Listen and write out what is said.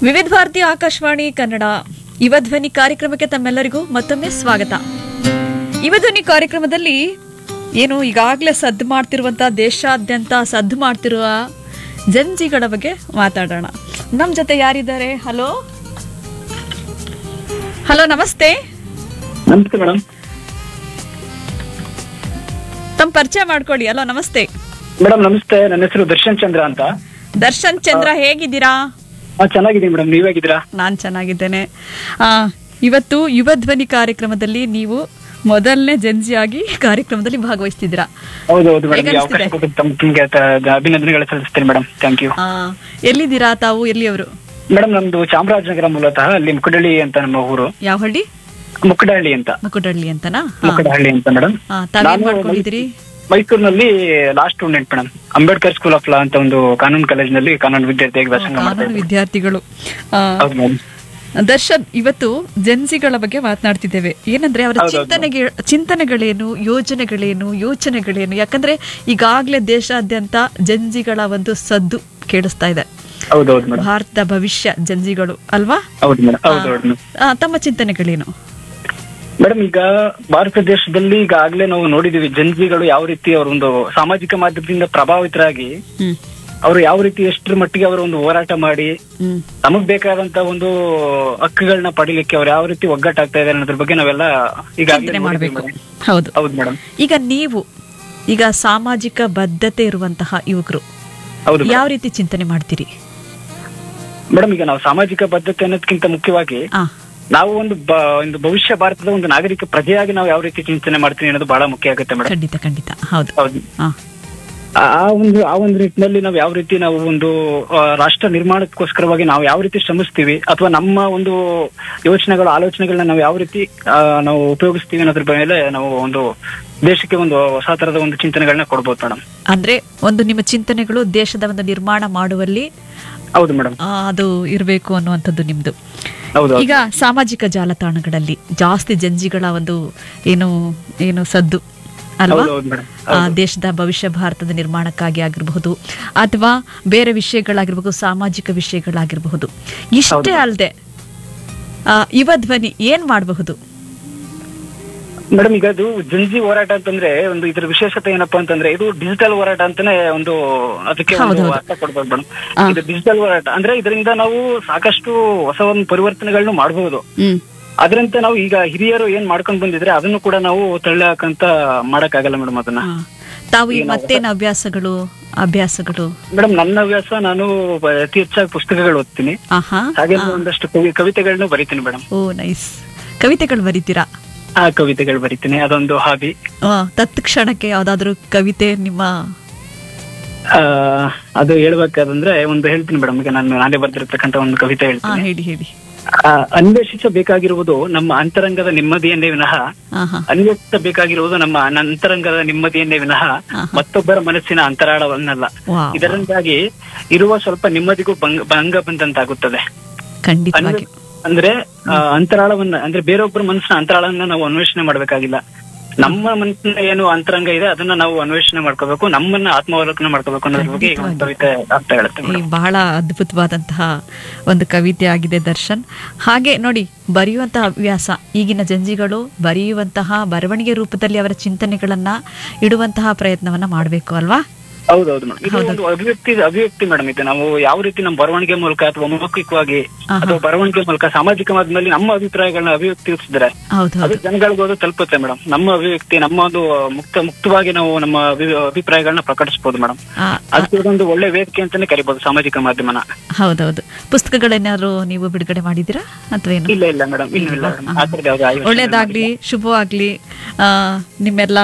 ವಿವಿಧ ಭಾರತಿ ಆಕಾಶವಾಣಿ ಕನ್ನಡ ಯುವಧ್ವನಿ ಕಾರ್ಯಕ್ರಮಕ್ಕೆ ತಮ್ಮೆಲ್ಲರಿಗೂ ಮತ್ತೊಮ್ಮೆ ಸ್ವಾಗತ ಯುವಧ್ವನಿ ಕಾರ್ಯಕ್ರಮದಲ್ಲಿ ಏನು ಈಗಾಗಲೇ ಸದ್ದು ಮಾಡ್ತಿರುವಂತ ದೇಶಾದ್ಯಂತ ಸದ್ದು ಮಾಡ್ತಿರುವ ಜಂಜಿಗಳ ಬಗ್ಗೆ ಮಾತಾಡೋಣ ನಮ್ಮ ಜೊತೆ ಯಾರಿದ್ದಾರೆ ಹಲೋ ಹಲೋ ನಮಸ್ತೆ ನಮಸ್ತೆ ಮೇಡಮ್ ತಮ್ಮ ಪರಿಚಯ ಮಾಡ್ಕೊಳ್ಳಿ ಹಲೋ ನಮಸ್ತೆ ಮೇಡಮ್ ನಮಸ್ತೆ ನನ್ನ ಹೆಸರು ದರ್ಶನ್ ಚಂದ್ರ ಅಂತ ದರ್ಶನ್ ಚಂದ್ರ ಹೇಗಿದ್ದೀರಾ ಹಾ ಚೆನ್ನಾಗಿದ್ದೀನಿ ಮೇಡಮ್ ನೀವ್ ಹೇಗಿದ್ದೀರಾ ನಾನು ಚೆನ್ನಾಗಿದ್ದೇನೆ ಆ, ಇವತ್ತು ಯುವ ಧ್ವನಿ ಕಾರ್ಯಕ್ರಮದಲ್ಲಿ ನೀವು ಮೊದಲನೇ ಜಂಜಿಯಾಗಿ ಕಾರ್ಯಕ್ರಮದಲ್ಲಿ ಭಾಗವಹಿಸ್ತಿದ್ದೀರಾ ಹೌದು ಹೌದು ಮೇಡಮ್ ಹೇಗೆ ಈ ಅವಕಾಶ ಅನಿಸ್ತಿದೆ? ಕೊಟ್ಟಿದ್ದು ತಮ್ಮ ನಿಮ್ಗೆ ಅಭಿನಂದನೆಗಳು ಸಲ್ಲಿಸ್ತೇನೆ ಮೇಡಮ್ ಥ್ಯಾಂಕ್ ಯು ಆ, ಎಲ್ಲಿದ್ದೀರಾ ತಾವು ಎಲ್ಲಿಯವರು ಮೇಡಮ್ ನಮ್ದು ಚಾಮರಾಜನಗರ ಮೂಲತಃ ಅಲ್ಲಿ ಮುಕಡಹಳ್ಳಿ ಅಂತ ನಮ್ಮ ಊರು ಯಾವ ಹಳ್ಳಿ ಮುಕಡಹಳ್ಳಿ ಅಂತ ಮುಕುಟಹಳ್ಳಿ ಅಂತನಾ ಹಾ. ಮುಕಡಹಳ್ಳಿ ಅಂತ ಮೇಡಮ್ ಆ, ತಾವೇನ್ ನಾನು ಮಾಡ್ಕೊಂಡಿದ್ದೀರಿ ಮೈಸೂರಿನಲ್ಲಿ last student madam Ambedkar school of law ಅಂತ ಒಂದು ಕಾನೂನು ಕಾಲೇಜಿನಲ್ಲಿ ಕಾನೂನು ವಿದ್ಯಾರ್ಥಿಯಾಗಿ ವ್ಯಾಸಂಗ ಮಾಡ್ತಾ ಕಾನೂನು ಇದ್ದೀನಿ ವಿದ್ಯಾರ್ಥಿಗಳು ಆ, ಹೌದು ಮೇಡಮ್ ದರ್ಶನ್ ಇವತ್ತು ಜನ್ಸಿಗಳ ಬಗ್ಗೆ ಮಾತನಾಡ್ತಿದ್ದೇವೆ ಏನಂದ್ರೆ ಅವರ ಹೌದೌದು. ಚಿಂತನೆಗೆ ಚಿಂತನೆಗಳೇನು ಯೋಜನೆಗಳೇನು ಯೋಚನೆಗಳೇನು ಯಾಕಂದ್ರೆ ಈಗಾಗಲೇ ದೇಶಾದ್ಯಂತ ಜಂಜಿಗಳ ಒಂದು ಸದ್ದು ಕೇಳಿಸ್ತಾ ಇದೆ ಹೌದು ಹೌದು ಮೇಡಮ್ ಭಾರತದ ಭವಿಷ್ಯ ಜಂಜಿಗಳು ಅಲ್ವಾ ಹೌದು ಮೇಡಮ್ ಹೌದು ಹೌದು ಮೇಡಮ್ ಆ, ತಮ್ಮ ಚಿಂತನೆಗಳೇನು ಮೇಡಮ್ ಈಗ ಭಾರತ ದೇಶದಲ್ಲಿ ಈಗಾಗಲೇ ನಾವು ನೋಡಿದೀವಿ ಜನಜಿಗಳು ಯಾವ ರೀತಿ ಅವರ ಒಂದು ಸಾಮಾಜಿಕ ಮಾಧ್ಯಮದಿಂದ ಪ್ರಭಾವಿತರಾಗಿ ಹ್ಮ್ ಅವರು ಯಾವ ರೀತಿ ಎಷ್ಟರ ಮಟ್ಟಿಗೆ ಅವರು ಒಂದು ಹೋರಾಟ ಮಾಡಿ ಹ್ಮ್ ನಮಗ್ ಬೇಕಾದಂತ ಒಂದು ಹಕ್ಕುಗಳನ್ನ ಪಡಿಲಿಕ್ಕೆ ಅವ್ರು ಯಾವ ರೀತಿ ಒಗ್ಗಟ್ಟಾಗ್ತಾ ಇದಾರೆ ಅನ್ನೋದ್ರ ಬಗ್ಗೆ ನಾವೆಲ್ಲ ಈಗಾಗಲೇ ಚಿಂತನೆ ನೋಡಿದ್ದೀವಿ ಮಾಡಬೇಕು ಮೇಡಮ್. ಹೌದು ಹೌದು ಮೇಡಮ್ ಈಗ ನೀವು ಈಗ ಸಾಮಾಜಿಕ ಬದ್ಧತೆ ಇರುವಂತಹ ಯುವಕರು ಹೌದು ಮೇಡಮ್. ಯಾವ ರೀತಿ ಚಿಂತನೆ ಮಾಡ್ತೀರಿ ಮೇಡಮ್ ಈಗ ನಾವು ಸಾಮಾಜಿಕ ಬದ್ಧತೆ ಅನ್ನೋದಕ್ಕಿಂತ ಮುಖ್ಯವಾಗಿ ಆ ನಾವು ಒಂದು ಬ- ಒಂದು ಭವಿಷ್ಯ ಭಾರತದ ಒಂದು ನಾಗರಿಕ ಪ್ರಜೆಯಾಗಿ ನಾವು ಯಾವ ರೀತಿ ಚಿಂತನೆ ಮಾಡ್ತೀವಿ ಅನ್ನೋದು ಬಹಳ ಮುಖ್ಯ ಆಗುತ್ತೆ ಮೇಡಮ್ ಖಂಡಿತ ಖಂಡಿತ ಹೌದು ಹೌದು ಆ ಆ ಆ ಒಂದು ಆ ಒಂದು ನಿಟ್ಟಿನಲ್ಲಿ ನಾವು ಯಾವ ರೀತಿ ನಾವು ಒಂದು ಆ, ರಾಷ್ಟ್ರ ನಿರ್ಮಾಣಕ್ಕೋಸ್ಕರವಾಗಿ ನಾವು ಯಾವ ರೀತಿ ಶ್ರಮಿಸ್ತೀವಿ ಅಥವಾ ನಮ್ಮ ಒಂದು ಯೋಚನೆಗಳು ಆಲೋಚನೆಗಳನ್ನ ನಾವು ಯಾವ ರೀತಿ ಆ, ನಾವು ಉಪಯೋಗಿಸ್ತೀವಿ ಅನ್ನೋದ್ರ ಮೇಲೆ ನಾವು ಒಂದು ದೇಶಕ್ಕೆ ಒಂದು ಹೊಸ ತರದ ಒಂದು ಚಿಂತನೆಗಳನ್ನ ಕೊಡ್ಬೋದು ಮೇಡಮ್ ಅಂದ್ರೆ ಒಂದು ನಿಮ್ಮ ಚಿಂತನೆಗಳು ದೇಶದ ಒಂದು ನಿರ್ಮಾಣ ಮಾಡುವಲ್ಲಿ ಹೌದು ಮೇಡಮ್ ಆ, ಅದು ಇರಬೇಕು ಅನ್ನುವಂಥದ್ದು ನಿಮ್ದು ಹೌದು ಹೌದು. ಈಗ ಸಾಮಾಜಿಕ ಜಾಲತಾಣಗಳಲ್ಲಿ ಜಾಸ್ತಿ ಜಂಜಿಗಳ ಒಂದು ಏನು ಏನು ಸದ್ದು ಅಲ್ವಾ ಹೌದು ಹೌದು ಮೇಡಮ್ ಆ, ದೇಶದ ಭವಿಷ್ಯ ಭಾರತದ ನಿರ್ಮಾಣಕ್ಕಾಗಿ ಆಗಿರಬಹುದು ಅಥವಾ ಬೇರೆ ವಿಷಯಗಳಾಗಿರ್ಬಹುದು ಸಾಮಾಜಿಕ ವಿಷಯಗಳಾಗಿರಬಹುದು ಇಷ್ಟೇ ಅಲ್ಲದೆ ಯುವ ಧ್ವನಿ ಏನ್ ಮಾಡಬಹುದು ಮೇಡಮ್ ಈಗ ಅದು ಜಂಜಿ ಹೋರಾಟ ಅಂತಂದ್ರೆ ಒಂದು ಇದ್ರ ವಿಶೇಷತೆ ಏನಪ್ಪಾ ಅಂತಂದ್ರೆ ಇದು ಡಿಜಿಟಲ್ ಹೋರಾಟ ಅಂತಾನೆ ಒಂದು ಅದಕ್ಕೆ ಒಂದು ಹೌದೌದು. ಅರ್ಥ ಕೊಡ್ಬೋದು ಮೇಡಮ್ ಆ. ಇದು ಡಿಜಿಟಲ್ ಹೋರಾಟ ಅಂದ್ರೆ ಇದರಿಂದ ನಾವು ಸಾಕಷ್ಟು ಹೊಸ ಒಂದು ಪರಿವರ್ತನೆಗಳನ್ನ ಮಾಡಬಹುದು ಹ್ಮ್ ಅದ್ರಂತೆ ನಾವು ಈಗ ಹಿರಿಯರು ಏನ್ ಮಾಡ್ಕೊಂಡ್ ಬಂದಿದ್ರೆ ಅದನ್ನು ಕೂಡ ನಾವು ತಳ್ಳಿ ಹಾಕಂತ ಮಾಡಕ್ಕಾಗಲ್ಲ ಮೇಡಮ್ ಅದನ್ನ ಆ. ತಾವು ಈ ಮತ್ತೇನು ಅಭ್ಯಾಸಗಳು ಅಭ್ಯಾಸಗಳು ಮೇಡಮ್ ನನ್ನ ಹವ್ಯಾಸ ನಾನು ಬ- ಅತಿ ಹೆಚ್ಚಾಗಿ ಪುಸ್ತಕಗಳು ಓದ್ತೀನಿ ಆಹಾ ಹಾಗೆ ಒಂದಷ್ಟು ಕವಿ ಕವಿತೆಗಳನ್ನ ಬರಿತೀನಿ ಮೇಡಮ್ ಓ ನೈಸ್ ಕವಿತೆಗಳು ಬರೀತೀರಾ ಆ ಕವಿತೆಗಳು ಬರಿತೀನಿ ಅದೊಂದು ಹಾಬಿ ಆ, ತತ್ಕ್ಷಣಕ್ಕೆ ಯಾವ್ದಾದ್ರು ಕವಿತೆ ನಿಮ್ಮ ಆ, ಅದು ಹೇಳ್ಬೇಕಾದಂದ್ರೆ ಒಂದು ಹೇಳ್ತೀನಿ ಮೇಡಮ್ ಈಗ ನಾನು ನಾನೇ ಬರ್ದಿರ್ತಕ್ಕಂತ ಒಂದು ಕವಿತೆ ಆ, ಹೇಳ್ತೀನಿ ಹೇಳಿ ಹೇಳಿ ಆ, ಅನ್ವೇಷಿಸಬೇಕಾಗಿರುವುದು ನಮ್ಮ ಅಂತರಂಗದ ನೆಮ್ಮದಿಯನ್ನೇ ವಿನಃ ಆಹಾ ಅನ್ವೇಷಿಸಬೇಕಾಗಿರುವುದು ನಮ್ಮ ಅಂತರಂಗದ ನೆಮ್ಮದಿಯನ್ನೇ ವಿನಃ ಆಹಾ. ಮತ್ತೊಬ್ಬರ ಮನಸ್ಸಿನ ಅಂತರಾಳವನ್ನಲ್ಲ ವಾವ್ ಇದರಿಂದಾಗಿ ಇರುವ ಸ್ವಲ್ಪ ನೆಮ್ಮದಿಗೂ ಭಂಗ ಭಂಗ ಬಂದಂತಾಗುತ್ತದೆ ಖಂಡಿತವಾಗಿ ಅಂದ್ರೆ ಆ, ಅಂತರಾಳವನ್ನ ಅಂದ್ರೆ ಬೇರೊಬ್ಬರ ಮನಸ್ಸಿನ ಅಂತರಾಳವನ್ನ ನಾವು ಅನ್ವೇಷಣೆ ಮಾಡ್ಬೇಕಾಗಿಲ್ಲ ನಮ್ಮ ಮನಸ್ಸಿನ ಏನು ಅಂತರಂಗ ಇದೆ ಅದನ್ನ ನಾವು ಅನ್ವೇಷಣೆ ಮಾಡ್ಕೋಬೇಕು ನಮ್ಮನ್ನ ಆತ್ಮಾವಲೋಕನ ಮಾಡ್ಕೋಬೇಕು ಅನ್ನೋದ್ರ ಬಗ್ಗೆ ಈ ಒಂದು ಕವಿತೆ ಅರ್ಥ ಹೇಳುತ್ತೆ ಈ ಮೇಡಮ್ ಬಹಳ ಅದ್ಭುತವಾದಂತಹ ಒಂದು ಕವಿತೆ ಆಗಿದೆ ದರ್ಶನ್ ಹಾಗೆ ನೋಡಿ ಬರೆಯುವಂತಹ ಹವ್ಯಾಸ ಈಗಿನ ಜಂಜಿಗಳು ಬರೆಯುವಂತಹ ಬರವಣಿಗೆ ರೂಪದಲ್ಲಿ ಅವರ ಚಿಂತನೆಗಳನ್ನ ಇಡುವಂತಹ ಪ್ರಯತ್ನವನ್ನ ಮಾಡಬೇಕು ಅಲ್ವಾ ಹೌದೌದು ಮೇಡಮ್ ಇದು ಒಂದು ಅಭಿವ್ಯಕ್ತಿ ಅಭಿವ್ಯಕ್ತಿ ಮೇಡಮ್ ಇದು ನಾವು ಯಾವ ರೀತಿ ನಮ್ಮ ಬರವಣಿಗೆ ಮೂಲಕ ಅಥವಾ ಮೌಖಿಕವಾಗಿ ಆಹಾ. ಅಥವಾ ಬರವಣಿಗೆ ಮೂಲಕ ಸಾಮಾಜಿಕ ಮಾಧ್ಯಮದಲ್ಲಿ ನಮ್ಮ ಅಭಿಪ್ರಾಯಗಳನ್ನ ಅಭಿವ್ಯಕ್ತಿಸಿದ್ರೆ ಹೌದು ಅದು ಹೌದು ಜನಗಳಿಗೂ ಅದು ತಲುಪುತ್ತೆ ಮೇಡಮ್ ನಮ್ಮ ಅಭಿವ್ಯಕ್ತಿ ನಮ್ಮ ಒಂದು ಮುಕ್ತ ಮುಕ್ತವಾಗಿ ನಾವು ನಮ್ಮ ಅಭಿ- ಅಭಿಪ್ರಾಯಗಳನ್ನ ಪ್ರಕಟಿಸಬಹುದು ಮೇಡಮ್ ಆ, ಅದಕ್ಕೆ ಇದೊಂದು ಒಳ್ಳೆ ವೇದಿಕೆ ಅಂತಾನೆ ಕರಿಬಹುದು ಸಾಮಾಜಿಕ ಮಾಧ್ಯಮನ ಹೌದೌದು ಪುಸ್ತಕಗಳೇನಾದ್ರು ನೀವು ಬಿಡುಗಡೆ ಮಾಡಿದ್ದೀರಾ ಅಥವಾ ಏನು ಇಲ್ಲ ಇಲ್ಲ ಮೇಡಮ್ ಇಲ್ಲ ಇಲ್ಲ ಮೇಡಮ್ ಆ ಥರದ್ದು ಯಾವ್ದು ಆಯೋಜನೆ ಒಳ್ಳೇದಾಗ್ಲಿ ಶುಭವಾಗ್ಲಿ ಆ, ನಿಮ್ಮೆಲ್ಲ